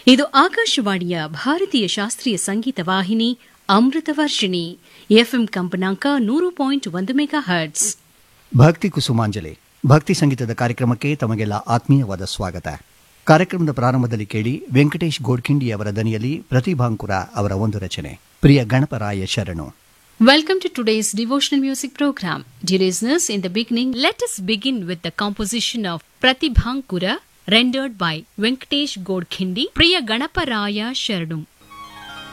ಇದು ಆಕಾಶವಾಣಿಯ ಭಾರತೀಯ ಶಾಸ್ತ್ರೀಯ ಸಂಗೀತ ವಾಹಿನಿ ಅಮೃತ ವರ್ಷಿಣಿ ಎಫ್ಎಂ ಕಂಪನಾಂಕ ನೂರು ಪಾಯಿಂಟ್ ಒಂದು ಮೆಗಾ ಹರ್ಟ್ಸ್ ಭಕ್ತಿ ಕುಸುಮಾಂಜಲಿ ಭಕ್ತಿ ಸಂಗೀತದ ಕಾರ್ಯಕ್ರಮಕ್ಕೆ ತಮಗೆಲ್ಲ ಆತ್ಮೀಯವಾದ ಸ್ವಾಗತ ಕಾರ್ಯಕ್ರಮದ ಪ್ರಾರಂಭದಲ್ಲಿ ಕೇಳಿ ವೆಂಕಟೇಶ್ ಗೋಡ್ಖಿಂಡಿ ಅವರ ದನಿಯಲ್ಲಿ ಪ್ರತಿಭಾಂಕುರ ಅವರ ಒಂದು ರಚನೆ ಪ್ರಿಯ ಗಣಪರಾಯ ಶರಣು Welcome to today's devotional music program. Dear listeners, in the beginning, let us begin with the composition of Pratibhankura rendered by Venkatesh Godkhindi, Priya Ganaparaya Sharanam.